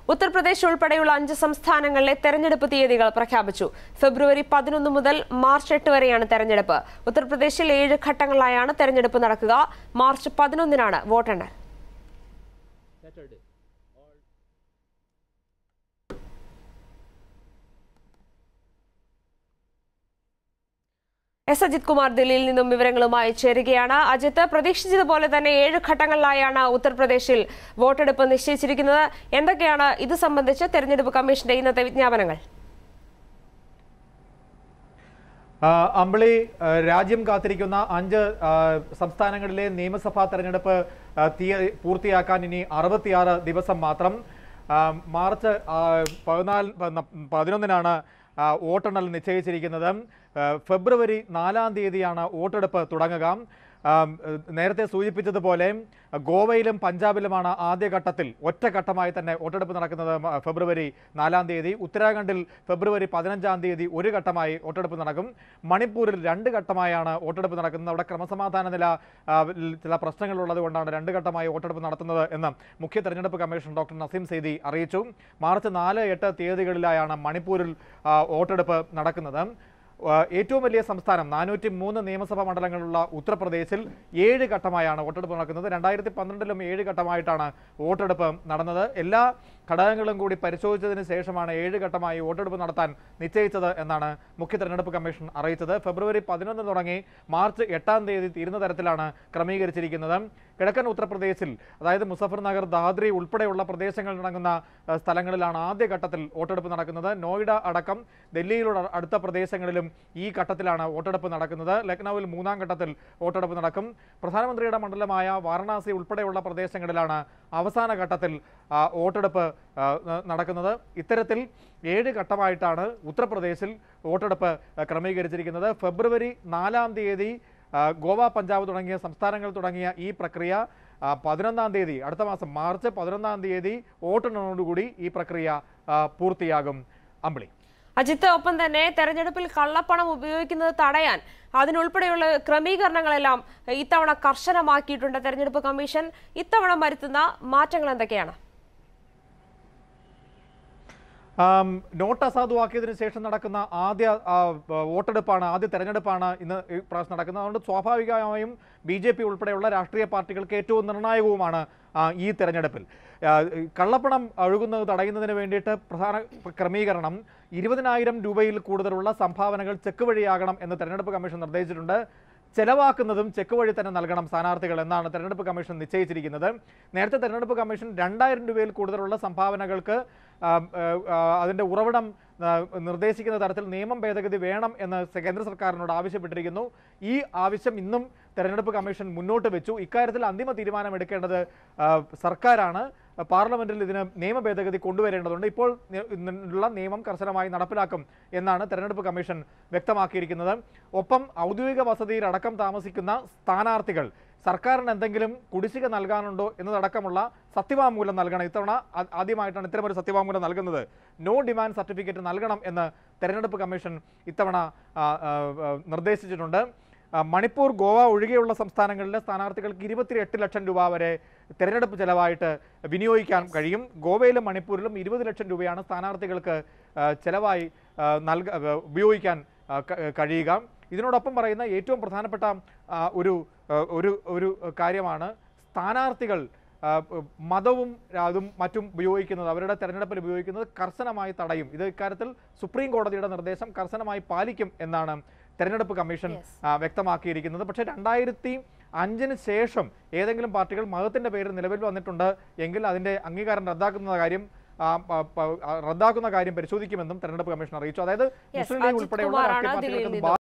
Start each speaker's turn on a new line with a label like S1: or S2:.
S1: ഉത്തർപ്രദേശ് ഉൾപ്പെടെയുള്ള അഞ്ച് സംസ്ഥാനങ്ങളിലെ തെരഞ്ഞെടുപ്പ് തീയതികൾ പ്രഖ്യാപിച്ചു ഫെബ്രുവരി പതിനൊന്ന് മുതൽ മാർച്ച് എട്ട് വരെയാണ് തെരഞ്ഞെടുപ്പ് ഉത്തർപ്രദേശിൽ ഏഴ് ഘട്ടങ്ങളായാണ് തെരഞ്ഞെടുപ്പ് നടക്കുക മാർച്ച് പതിനൊന്നിനാണ് വോട്ടെണ്ണൽ എസ് അജിത് കുമാർ ദില്ലിയിൽ നിന്നും വിവരങ്ങളുമായി ചേരുകയാണ് അജിത്ത് പ്രതീക്ഷിച്ചതുപോലെ തന്നെ ഏഴ് ഘട്ടങ്ങളിലായാണ് ഉത്തർപ്രദേശിൽ വോട്ടെടുപ്പ് നിശ്ചയിച്ചിരിക്കുന്നത് എന്തൊക്കെയാണ് ഇത് സംബന്ധിച്ച് തെരഞ്ഞെടുപ്പ് കമ്മീഷന്റെ ഇന്നത്തെ വിജ്ഞാപനങ്ങൾ
S2: ആ, അമ്പിളി ആ, രാജ്യം കാത്തിരിക്കുന്ന അഞ്ച് ആ, സംസ്ഥാനങ്ങളിലെ നിയമസഭാ തെരഞ്ഞെടുപ്പ് ആ, തീയ- പൂർത്തിയാക്കാൻ ഇനി അറുപത്തിയാറ് ദിവസം മാത്രം ആ, മാർച്ച് ആ, പതിനാല് പ- പതിനൊന്നിനാണ് ആ, വോട്ടെണ്ണൽ നിശ്ചയിച്ചിരിക്കുന്നത് ആ, ഫെബ്രുവരി നാലാം തീയതിയാണ് വോട്ടെടുപ്പ് തുടങ്ങുക ആ, നേരത്തെ സൂചിപ്പിച്ചതുപോലെ ഗോവയിലും പഞ്ചാബിലുമാണ് ആദ്യഘട്ടത്തിൽ ഒറ്റഘട്ടമായി തന്നെ വോട്ടെടുപ്പ് നടക്കുന്നത് മ- ഫെബ്രുവരി നാലാം തീയതി ഉത്തരാഖണ്ഡിൽ ഫെബ്രുവരി പതിനഞ്ചാം തീയതി ഒരു ഘട്ടമായി വോട്ടെടുപ്പ് നടക്കും മണിപ്പൂരിൽ രണ്ട് ഘട്ടമായാണ് വോട്ടെടുപ്പ് നടക്കുന്നത് അവിടെ ക്രമസമാധാന നില ആ, ൽ ചില പ്രശ്നങ്ങളുള്ളത് കൊണ്ടാണ് രണ്ട് ഘട്ടമായി വോട്ടെടുപ്പ് നടത്തുന്നത് എന്ന് മുഖ്യ തെരഞ്ഞെടുപ്പ് കമ്മീഷൻ ഡോക്ടർ നസീം സെയ്ദി അറിയിച്ചു മാർച്ച് നാല് എട്ട് തീയതികളിലായാണ് മണിപ്പൂരിൽ ആ, വോട്ടെടുപ്പ് നടക്കുന്നത് ആ, ഏറ്റവും വലിയ സംസ്ഥാനം നാനൂറ്റി മൂന്ന് നിയമസഭാ മണ്ഡലങ്ങളുള്ള ഉത്തർപ്രദേശിൽ ഏഴ് ഘട്ടമായാണ് വോട്ടെടുപ്പ് നടക്കുന്നത് രണ്ടായിരത്തി പന്ത്രണ്ടിലും ഏഴ് ഘട്ടമായിട്ടാണ് വോട്ടെടുപ്പ് നടന്നത് എല്ലാ ഘടകങ്ങളും കൂടി പരിശോധിച്ചതിന് ശേഷമാണ് ഏഴ് ഘട്ടമായി വോട്ടെടുപ്പ് നടത്താൻ നിശ്ചയിച്ചത് എന്നാണ് മുഖ്യ തെരഞ്ഞെടുപ്പ് കമ്മീഷൻ അറിയിച്ചത് ഫെബ്രുവരി പതിനൊന്ന് തുടങ്ങി മാർച്ച് എട്ടാം തീയതി തീരുന്ന തരത്തിലാണ് ക്രമീകരിച്ചിരിക്കുന്നത് കിഴക്കൻ ഉത്തർപ്രദേശിൽ അതായത് മുസഫർ നഗർ ദാദ്രി ഉൾപ്പെടെയുള്ള പ്രദേശങ്ങൾ അടങ്ങുന്ന ആ, സ്ഥലങ്ങളിലാണ് ആദ്യഘട്ടത്തിൽ വോട്ടെടുപ്പ് നടക്കുന്നത് നോയിഡ അടക്കം ഡൽഹിയിലുള്ള അടുത്ത പ്രദേശങ്ങളിലും ഈ ഘട്ടത്തിലാണ് വോട്ടെടുപ്പ് നടക്കുന്നത് ലക്നൌവിൽ മൂന്നാം ഘട്ടത്തിൽ വോട്ടെടുപ്പ് നടക്കും പ്രധാനമന്ത്രിയുടെ മണ്ഡലമായ വാരണാസി ഉൾപ്പെടെയുള്ള പ്രദേശങ്ങളിലാണ് അവസാന ഘട്ടത്തിൽ ആ, വോട്ടെടുപ്പ് ആ, ന- നടക്കുന്നത് ഇത്തരത്തിൽ ഏഴ് ഘട്ടമായിട്ടാണ് ഉത്തർപ്രദേശിൽ വോട്ടെടുപ്പ് ആ, ക്രമീകരിച്ചിരിക്കുന്നത് ഫെബ്രുവരി നാലാം തീയതി ആ, ഗോവ പഞ്ചാബ് തുടങ്ങിയ സംസ്ഥാനങ്ങൾ തുടങ്ങിയ ഈ പ്രക്രിയ ആ, പതിനൊന്നാം തീയതി അടുത്ത മാസം മാർച്ച് പതിനൊന്നാം തീയതി വോട്ടെണ്ണോടുകൂടി ഈ പ്രക്രിയ ആ, പൂർത്തിയാകും അമ്പിളി
S1: അജിത്ത് ഒപ്പം തന്നെ തെരഞ്ഞെടുപ്പിൽ കള്ളപ്പണം ഉപയോഗിക്കുന്നത് തടയാൻ അതിനുൾപ്പെടെയുള്ള ക്രമീകരണങ്ങളെല്ലാം ഇത്തവണ കർശനമാക്കിയിട്ടുണ്ട് തെരഞ്ഞെടുപ്പ് കമ്മീഷൻ ഇത്തവണ വരുത്തുന്ന മാറ്റങ്ങൾ എന്തൊക്കെയാണ്
S2: ആം, നോട്ട് അസാധുവാക്കിയതിനു ശേഷം നടക്കുന്ന ആദ്യ ആ, വോട്ടെടുപ്പാണ് ആദ്യ തെരഞ്ഞെടുപ്പാണ് ഇന്ന് ഈ പ്രാവശ്യം നടക്കുന്നത് അതുകൊണ്ട് സ്വാഭാവികമായും ബി ജെ പി ഉൾപ്പെടെയുള്ള രാഷ്ട്രീയ പാർട്ടികൾക്ക് ഏറ്റവും നിർണായകവുമാണ് ആ, ഈ തെരഞ്ഞെടുപ്പിൽ ആ, ഈ കള്ളപ്പണം ഒഴുകുന്നത് തടയുന്നതിന് വേണ്ടിയിട്ട് പ്രധാന ക്രമീകരണം ഇരുപതിനായിരം രൂപയിൽ കൂടുതലുള്ള സംഭാവനകൾ ചെക്ക് വഴിയാകണം എന്ന് തെരഞ്ഞെടുപ്പ് കമ്മീഷൻ നിർദ്ദേശിച്ചിട്ടുണ്ട് ചെലവാക്കുന്നതും ചെക്ക് വഴി തന്നെ നൽകണം സ്ഥാനാർത്ഥികൾ എന്നാണ് തെരഞ്ഞെടുപ്പ് കമ്മീഷൻ നിശ്ചയിച്ചിരിക്കുന്നത് നേരത്തെ തെരഞ്ഞെടുപ്പ് കമ്മീഷൻ രണ്ടായിരം രൂപയിൽ കൂടുതലുള്ള സംഭാവനകൾക്ക് ആ, ആ, അതിന്റെ ഉറവിടം ആ, നിർദ്ദേശിക്കുന്ന തരത്തിൽ നിയമം ഭേദഗതി വേണം എന്ന് സ- കേന്ദ്ര സർക്കാരിനോട് ആവശ്യപ്പെട്ടിരിക്കുന്നു ഈ ആവശ്യം ഇന്നും തെരഞ്ഞെടുപ്പ് കമ്മീഷൻ മുന്നോട്ട് വെച്ചു ഇക്കാര്യത്തിൽ അന്തിമ തീരുമാനം എടുക്കേണ്ടത് ആ, സർക്കാരാണ് പാർലമെന്റിൽ ഇതിന് നിയമ ഭേദഗതി കൊണ്ടുവരേണ്ടതുണ്ട് ഇപ്പോൾ നി- ഉള്ള നിയമം കർശനമായി നടപ്പിലാക്കും എന്നാണ് തെരഞ്ഞെടുപ്പ് കമ്മീഷൻ വ്യക്തമാക്കിയിരിക്കുന്നത് ഒപ്പം ഔദ്യോഗിക വസതിയിൽ അടക്കം താമസിക്കുന്ന സ്ഥാനാർത്ഥികൾ സർക്കാരിന് എന്തെങ്കിലും കുടിശ്ശിക നൽകാനുണ്ടോ എന്നതടക്കമുള്ള സത്യവാങ്മൂലം നൽകണം ഇത്തവണ ആ- ആദ്യമായിട്ടാണ് ഇത്തരമൊരു സത്യവാങ്മൂലം നൽകുന്നത് നോ ഡിമാൻഡ് സർട്ടിഫിക്കറ്റ് നൽകണം എന്ന് തെരഞ്ഞെടുപ്പ് കമ്മീഷൻ ഇത്തവണ ആ, ആ, ആ, നിർദ്ദേശിച്ചിട്ടുണ്ട് ആ, മണിപ്പൂർ ഗോവ ഒഴികെയുള്ള സംസ്ഥാനങ്ങളിലെ സ്ഥാനാർത്ഥികൾക്ക് ഇരുപത്തിയെട്ട് ലക്ഷം രൂപ വരെ തെരഞ്ഞെടുപ്പ് ചെലവായിട്ട് വിനിയോഗിക്കാൻ കഴിയും ഗോവയിലും മണിപ്പൂരിലും ഇരുപത് ലക്ഷം രൂപയാണ് സ്ഥാനാർത്ഥികൾക്ക് ആ, ചെലവായി ആ, നൽക ആ, ഉപയോഗിക്കാൻ ആ, ക- കഴിയുക ഇതിനോടൊപ്പം പറയുന്ന ഏറ്റവും പ്രധാനപ്പെട്ട ആ, ഒരു ആ, ഒരു ഒരു കാര്യമാണ് സ്ഥാനാർത്ഥികൾ ആ, മതവും അതും മറ്റും ഉപയോഗിക്കുന്നത് അവരുടെ തെരഞ്ഞെടുപ്പിൽ ഉപയോഗിക്കുന്നത് കർശനമായി തടയും ഇത് ഇക്കാര്യത്തിൽ സുപ്രീം കോടതിയുടെ നിർദ്ദേശം കർശനമായി പാലിക്കും എന്നാണ് തെരഞ്ഞെടുപ്പ് കമ്മീഷൻ ആ, വ്യക്തമാക്കിയിരിക്കുന്നത് പക്ഷേ രണ്ടായിരത്തി അഞ്ചിന് ശേഷം ഏതെങ്കിലും പാർട്ടികൾ മതത്തിന്റെ പേരിൽ നിലവിൽ വന്നിട്ടുണ്ട് എങ്കിൽ അതിന്റെ അംഗീകാരം റദ്ദാക്കുന്ന കാര്യം ആ, പ- പ- റദ്ദാക്കുന്ന കാര്യം പരിശോധിക്കുമെന്നും തെരഞ്ഞെടുപ്പ് കമ്മീഷൻ അറിയിച്ചു അതായത് മുസ്ലിം ലീഗ്
S1: അജിത്
S2: ഉൾപ്പെടെയുള്ള
S1: കുമാറാണ്
S2: രാഷ്ട്രീയ
S1: ദില്ലിയിൽ
S2: പാർട്ടികൾക്ക്
S1: നിന്നും